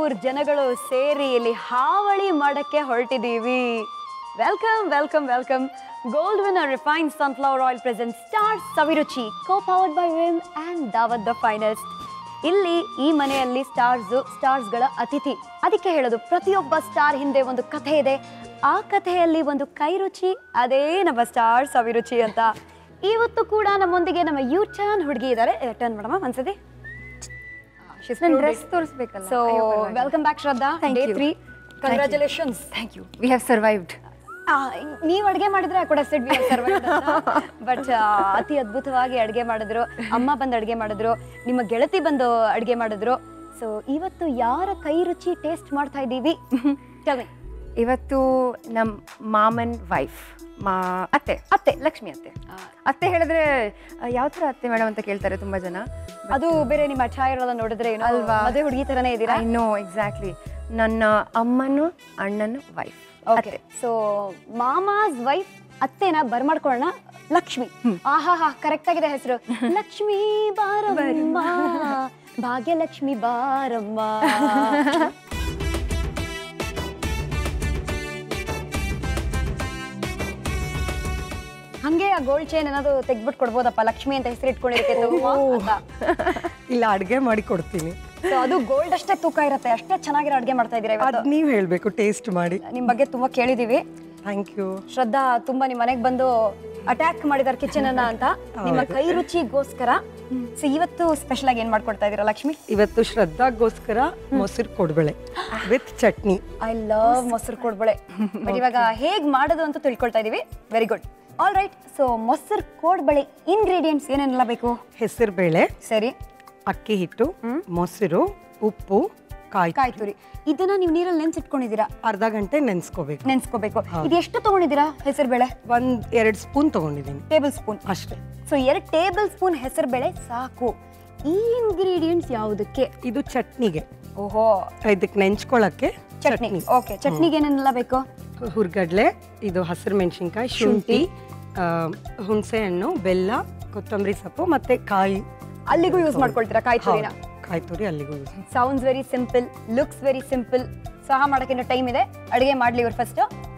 ಮೂರು ಜನಗಳು ಸೇರಿ ಇಲ್ಲಿ ಹಾವಳಿ ಮಾಡಕ್ಕೆ ಹೊರಟಿದ್ದೀವಿ welcome welcome welcome gold winner refine sunflower oil present star Saviruchi co powered by Vim and Daawat the finalist ಇಲ್ಲಿ ಈ ಮನೆಯಲ್ಲಿ ಸ್ಟಾರ್ಸ್ ಸ್ಟಾರ್ಸ್ಗಳ ಅತಿಥಿ ಅದಕ್ಕೆ ಹೇಳೋದು ಪ್ರತಿಯೊಬ್ಬ ಸ್ಟಾರ್ ಹಿಂದೆ ಒಂದು ಕಥೆ ಇದೆ ಆ ಕಥೆಯಲ್ಲಿ ಒಂದು ಕೈ ರುಚಿ ಅದೇ ನಮ್ಮ ಸ್ಟಾರ್ ಸವಿರುಚಿ ಅಂತ ಇವತ್ತು ಕೂಡ ನಮ್ಮೊಂದಿಗೆ ನಮ್ಮ ಯು ಟರ್ನ್ ಹುಡುಗಿ ಇದ್ದಾರೆ ಟರ್ನ್ ಮಾಡಮ್ಮ ಒಂದ್ಸತಿ ನನ್ನ ಡ್ರೆಸ್ ತೋರಿಸ್ಬೇಕಲ್ಲ so welcome back Shraddha Thank ಡೇ you. Three congratulations thank you we have survived ನೀವು ಅಡುಗೆ ಮಾಡಿದ್ರೆ ಕೂಡ ಸೆಟ್ ಬಟ್ ಅತಿ ಅದ್ಭುತವಾಗಿ ಅಡುಗೆ ಮಾಡಿದ್ರು ಅಮ್ಮ ಬಂದು ಅಡುಗೆ ಮಾಡಿದ್ರು ನಿಮ್ಮ ಗೆಳತಿ ಬಂದು ಅಡುಗೆ ಮಾಡಿದ್ರು ಸೊ ಇವತ್ತು ಯಾರ ಕೈ ರುಚಿ ಟೇಸ್ಟ್ ಮಾಡ್ತಾ ಇದ್ದೀವಿ Tell me. ಇವತ್ತು ನಮ್ಮ ಮಾಮನ್ ವೈಫ್ ಮಾ ಅತ್ತೆ ಅತ್ತೆ ಲಕ್ಷ್ಮಿ ಅತ್ತೆ ಅತ್ತೆ ಹೇಳಿದ್ರೆ ಯಾವ ಥರ ಅತ್ತೆ ಮೇಡಮ್ ಅಂತ ಕೇಳ್ತಾರೆ ತುಂಬಾ ಜನ ಅದು ಬೇರೆ ನಿಮ್ಮ ಛಾಯೆಲ್ಲ ನೋಡಿದ್ರೆ ಏನೋ ಅಲ್ವಾ? ಮದುವೆ ಹುಡುಗಿ ತರನೇ ಇದ್ದೀರಾ ಐ ನೋ ಎಕ್ಸಾಕ್ಟ್ಲಿ ನನ್ನ ಅಮ್ಮನು ಅಣ್ಣನ ವೈಫ್ ಓಕೆ ಸೊ ಮಾಮಾಸ್ ವೈಫ್ ಅತ್ತೆನ ಬರ್ಮಾಡ್ಕೊಳ್ಳೋಣ ಲಕ್ಷ್ಮಿ ಆಹಾ ಹಾ ಕರೆಕ್ಟ್ ಆಗಿದೆ ಹೆಸರು ಲಕ್ಷ್ಮಿ ಬಾರಮ್ಮ ಭಾಗ್ಯಲಕ್ಷ್ಮಿ ಬಾರಮ್ಮ ಹಂಗೆ ಆ ಗೋಲ್ಡ್ ಚೈನ್ ಏನಾದ್ರು ತೆಗ್ದ್ಬಿಟ್ಟು ಕೊಡ್ಬೋದಪ್ಪ ಲಕ್ಷ್ಮಿ ಅಂತ ಹೆಸರು ಇಟ್ಕೊಂಡಿರಕ್ಕೆ ಅಂತ ಇಲ್ಲ ಅಡುಗೆ ಮಾಡಿ ಕೊಡ್ತೀನಿ ಸೊ ಅದು ಗೋಲ್ಡ್ ಅಷ್ಟೇ ತೂಕ ಇರುತ್ತೆ ಅಷ್ಟೇ ಚೆನ್ನಾಗಿರೋ ಅಡುಗೆ ಮಾಡ್ತಾ ಇದ್ದೀರಾ ಅದು ಇವತ್ತು ನೀವು ಹೇಳಬೇಕು ಟೇಸ್ಟ್ ಮಾಡಿ ನಿಮ್ ಬಗ್ಗೆ ತುಂಬಾ ಕೇಳಿದೀವಿ ಥ್ಯಾಂಕ್ ಯು ಶ್ರದ್ಧಾ ತುಂಬಾ ನಿಮ್ ಮನೆಗೆ ಬಂದು ಅಟ್ಯಾಕ್ ಮಾಡಿದಾರೆ ಕಿಚನ್ ಅನ್ನ ಅಂತ ನಿಮ್ಮ ಕೈ ರುಚಿಗೋಸ್ಕರ ಸೊ ಇವತ್ತು ಸ್ಪೆಷಲ್ ಆಗಿ ಏನ್ ಮಾಡ್ಕೊಡ್ತಾ ಇದೀರಾ ಲಕ್ಷ್ಮಿ ಇವತ್ತು ಶ್ರದ್ಧಾಗೋಸ್ಕರ ಮೊಸರು ಕೊಡ್ಬೇಳೆ ವಿತ್ ಚಟ್ನಿ ಐ ಲವ್ ಮೊಸರು ಕೊಡ್ಬಳೆ ಬಟ್ ಇವಾಗ ಹೇಗ್ ಮಾಡೋದು ಅಂತ ತಿಳ್ಕೊಳ್ತಾ ಇದೀವಿ very good all right so ಮೊಸರು ಕೋಡ್ಬಳೆ ಇಂಗ್ರೀಡಿಯೆಂಟ್ಸ್ ಏನೇನೆಲ್ಲ ಬೇಕು ಹೆಸರು ಬೇಳೆ ಸರಿ ಅಕ್ಕಿ ಹಿಟ್ಟು ಮೊಸರು ಉಪ್ಪು ಕಾಯಿ ಕಾಯಿ ತುರಿ ಇದನ್ನ ನೀವು ನೀರಲ್ಲಿ ನೆನ್ಸಿಟ್ಕೊಂಡಿದ್ದೀರಾ ಅರ್ಧ ಗಂಟೆ ನೆನೆಸ್ಕೋಬೇಕು ನೆನ್ಸ್ಕೋಬೇಕು ಇದು ಎಷ್ಟು ತಗೊಂಡಿದ್ದೀರಾ ಹೆಸರು ಬೇಳೆ ಒಂದ್ ಎರಡು ಸ್ಪೂನ್ ತಗೊಂಡಿದ್ದೀನಿ ಟೇಬಲ್ ಸ್ಪೂನ್ ಅಷ್ಟೇ ಸೊ ಎರಡು ಟೇಬಲ್ ಸ್ಪೂನ್ ಹೆಸರು ಬೇಳೆ ಸಾಕು ಈ ಇಂಗ್ರೀಡಿಯೆಂಟ್ಸ್ ಯಾವುದಕ್ಕೆ ಇದು ಚಟ್ನಿಗೆ ಓಹೋ ಇದಕ್ಕೆ ನೆಂಚ್ಕೊಳ್ಳಕ್ಕೆ ಚಟ್ನಿ ಓಕೆ ಚಟ್ನಿಗೆ ಏನೇನೆಲ್ಲ ಬೇಕು ಹುರ್ಗಡ್ಲೆ ಇದು ಹಸಿರು ಮೆಣಸಿನ್ಕಾಯಿ ಶುಂಠಿ ಆ, ಹುಣಸೆ ಹಣ್ಣು ಬೆಲ್ಲ ಕೊತ್ತಂಬರಿ ಸೊಪ್ಪು ಮತ್ತೆ ಕಾಯಿ ಅಲ್ಲಿಗೂ ಯೂಸ್ ಮಾಡ್ಕೊಳ್ತೀರಾ ಕಾಯಿ ತುರಿನ ಹೌದು, ಕಾಯಿ ತುರಿ ಅಲ್ಲಿಗೂ use. Sounds very simple looks very simple ಸಹ ಮಾಡಕ್ಕೆ ಟೈಮ್ ಇದೆ ಅಡುಗೆ ಮಾಡ್ಲಿ ಇವ್ರು ಫಸ್ಟ್